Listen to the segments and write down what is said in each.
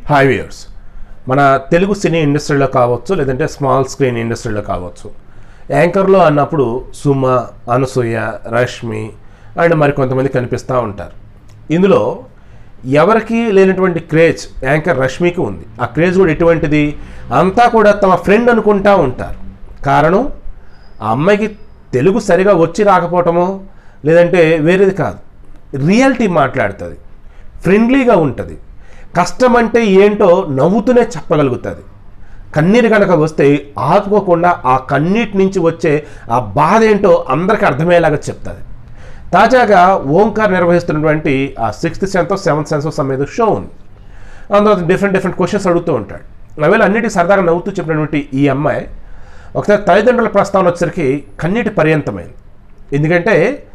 hi viewers మన తెలుగు సినీ ఇండస్ట్రీలో కావచ్చు లేదంటే స్మాల్ స్క్రీన్ ఇండస్ట్రీలో కావచ్చు యాంకర్లో అన్నప్పుడు సుమ అనసూయ రష్మి అండ్ మరికొంతమంది కనిపిస్తూ ఉంటారు ఇందులో ఎవరికి లేనటువంటి క్రేజ్ యాంకర్ రష్మికి ఉంది ఆ క్రేజ్ కూడా ఎటువంటిది అంతా కూడా తమ ఫ్రెండ్ అనుకుంటా ఉంటారు కారణం ఆ అమ్మాయికి తెలుగు సరిగా వచ్చి రాకపోవటమో లేదంటే వేరేది కాదు రియాలిటీ మాట్లాడుతుంది ఫ్రెండ్లీగా ఉంటుంది కష్టం అంటే ఏంటో నవ్వుతూనే చెప్పగలుగుతుంది కన్నీరు కనుక వస్తే ఆపుకోకుండా ఆ కన్నీటి నుంచి వచ్చే ఆ బాధ ఏంటో అందరికీ అర్థమయ్యేలాగా చెప్తుంది తాజాగా ఓంకార్ నిర్వహిస్తున్నటువంటి ఆ సిక్స్త్ సెన్స్ సెవెంత్ సెన్స్ సమేత షో ఉంది అందులో డిఫరెంట్ డిఫరెంట్ క్వశ్చన్స్ అడుగుతూ ఉంటాడు నవేళ అన్నిటి సరదాగా నవ్వుతూ చెప్పినటువంటి ఈ అమ్మాయి ఒకసారి తల్లిదండ్రుల ప్రస్తావన వచ్చేసరికి కన్నీటి పర్యంతమైంది ఎందుకంటే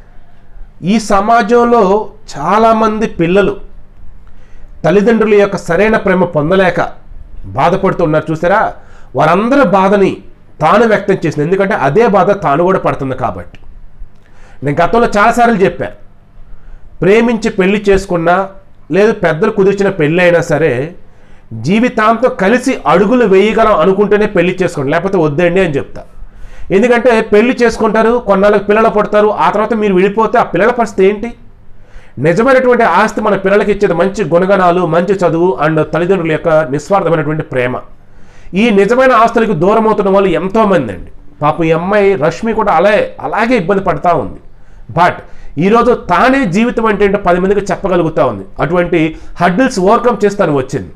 ఈ సమాజంలో చాలామంది పిల్లలు తల్లిదండ్రుల యొక్క సరైన ప్రేమ పొందలేక బాధపడుతున్నారు చూసారా వారందరి బాధని తాను వ్యక్తం చేసింది ఎందుకంటే అదే బాధ తాను కూడా పడుతుంది కాబట్టి నేను గతంలో చాలాసార్లు చెప్పాను ప్రేమించి పెళ్లి చేసుకున్నా లేదు పెద్దలు కుదిర్చిన పెళ్ళి అయినా సరే జీవితాంతం కలిసి అడుగులు వేయగలం అనుకుంటేనే పెళ్లి చేసుకోండి లేకపోతే వద్దండి అని చెప్తా ఎందుకంటే పెళ్లి చేసుకుంటారు కొన్నాళ్ళకి పిల్లలు పుడతారు ఆ తర్వాత మీరు విడిపోతే ఆ పిల్లల పరిస్థితి ఏంటి నిజమైనటువంటి ఆస్తి మన పిల్లలకి ఇచ్చేది మంచి గుణగణాలు మంచి చదువు అండ్ తల్లిదండ్రుల యొక్క నిస్వార్థమైనటువంటి ప్రేమ ఈ నిజమైన ఆస్తులకు దూరం అవుతున్న వాళ్ళు ఎంతోమంది అండి పాపం ఈ అమ్మాయి రష్మి కూడా అలా అలాగే ఇబ్బంది పడతా ఉంది బట్ ఈరోజు తానే జీవితం అంటే ఏంటో పది మందికి చెప్పగలుగుతా ఉంది అటువంటి హడ్డిల్స్ ఓవర్కమ్ చేస్తాను వచ్చింది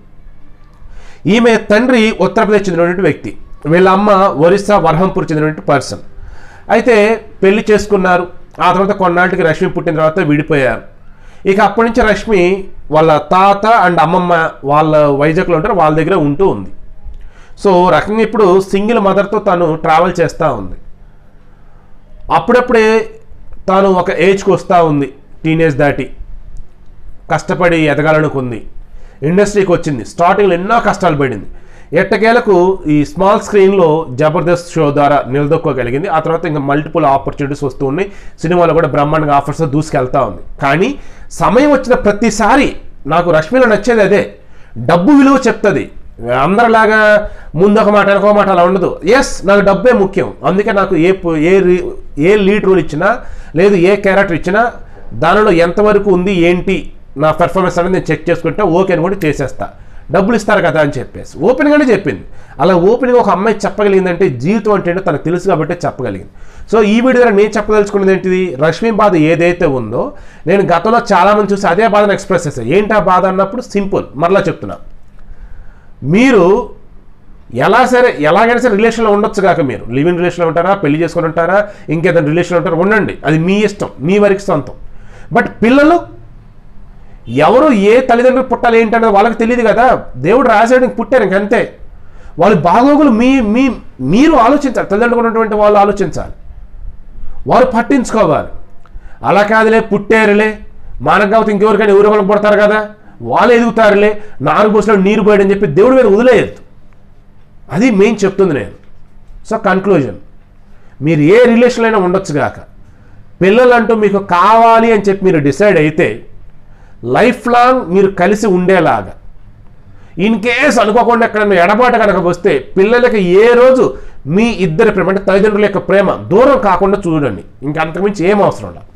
ఈమె తండ్రి ఉత్తరప్రదేశ్ చెందినటువంటి వ్యక్తి వీళ్ళ అమ్మ ఒరిస్సా వరహంపూర్ చెందినటువంటి పర్సన్ అయితే పెళ్లి చేసుకున్నారు ఆ తర్వాత కొన్నాళ్ళకి రష్మి పుట్టిన తర్వాత విడిపోయారు ఇక అప్పటి నుంచి రష్మి వాళ్ళ తాత అండ్ అమ్మమ్మ వాళ్ళ వైజాగ్లో ఉంటారు వాళ్ళ దగ్గర ఉంటూ ఉంది సో రకంగా ఇప్పుడు సింగిల్ మదర్తో తను ట్రావెల్ చేస్తూ ఉంది అప్పుడప్పుడే తాను ఒక ఏజ్కి వస్తూ ఉంది టీనేజ్ దాటి కష్టపడి ఎదగాలనుకుంది ఇండస్ట్రీకి వచ్చింది స్టార్టింగ్లో ఎన్నో కష్టాలు పడింది ఎట్టకేలకు ఈ స్మాల్ స్క్రీన్లో జబర్దస్త్ షో ద్వారా నిలదొక్కోగలిగింది ఆ తర్వాత ఇంకా మల్టిపుల్ ఆపర్చునిటీస్ వస్తూ ఉన్నాయి సినిమాలో కూడా బ్రహ్మాండంగా ఆఫర్స్ దూసుకెళ్తా ఉంది కానీ సమయం వచ్చిన ప్రతిసారి నాకు రష్మిలో నచ్చేది అదే డబ్బు విలువ చెప్తుంది అందరిలాగా ముందు ఒక మాట వెనక ఒక మాట అలా ఉండదు ఎస్ నాకు డబ్బే ముఖ్యం అందుకే నాకు ఏ పు- ఏ రీ- ఏ లీడ్ రోల్ ఇచ్చినా లేదు ఏ క్యారెక్టర్ ఇచ్చినా దానిలో ఎంతవరకు ఉంది ఏంటి నా పెర్ఫార్మెన్స్ అనేది నేను చెక్ చేసుకుంటే ఓకే అని కూడా చేసేస్తా డబ్బులు ఇస్తారు కదా అని చెప్పేసి ఓపెన్గానే చెప్పింది అలా ఓపెన్గా ఒక అమ్మాయి చెప్పగలిగిందంటే జీవితం అంటే ఏంటో తనకు తెలుసు కాబట్టి చెప్పగలిగింది సో ఈ వీడియో ద్వారా నేను చెప్పదలుచుకున్నది ఏంటిది రష్మి బాధ ఏదైతే ఉందో నేను గతంలో చాలామంది చూసి అదే బాధను ఎక్స్ప్రెస్ చేశాను ఏంటి ఆ బాధ అన్నప్పుడు సింపుల్ మరలా చెప్తున్నా మీరు ఎలా సరే ఎలాగైనా సరే రిలేషన్లో ఉండొచ్చు కాక మీరు లివింగ్ రిలేషన్లో ఉంటారా పెళ్లి చేసుకొని ఉంటారా ఇంకేదైనా రిలేషన్లో ఉంటారా ఉండండి అది మీ ఇష్టం మీ వరకు సొంతం బట్ పిల్లలు ఎవరు ఏ తల్లిదండ్రులు పుట్టాలి ఏంటనేది వాళ్ళకి తెలియదు కదా దేవుడు రాసాడు ఇంక పుట్టారు ఇంకంతే వాళ్ళ బాగోగులు మీ మీ మీరు ఆలోచించాలి తల్లిదండ్రులు ఉన్నటువంటి వాళ్ళు ఆలోచించాలి వారు పట్టించుకోవాలి అలా కాదులే పుట్టారులే మానకావతి ఇంకెవరికైనా ఎవరెవరికి పుడతారు కదా వాళ్ళు ఎదుగుతారులే నాలుగు బస్సులో నీరు పోయడని చెప్పి దేవుడి మీద వదిలేయద్దు అది మెయిన్ చెప్తుంది నేను సో కన్క్లూజన్ మీరు ఏ రిలేషన్లో అయినా ఉండొచ్చు కాక పిల్లలంటూ మీకు కావాలి అని చెప్పి మీరు డిసైడ్ అయితే లైఫ్ లాంగ్ మీరు కలిసి ఉండేలాగా ఇన్ కేస్ అనుకోకుండా ఎక్కడైనా ఎడబాటు కనుక వస్తే పిల్లలకి ఏ రోజు మీ ఇద్దరి ప్రేమ అంటే తల్లిదండ్రుల యొక్క ప్రేమ దూరం కాకుండా చూడండి ఇంకా అంతకుమించి ఏం అవసరం లేదు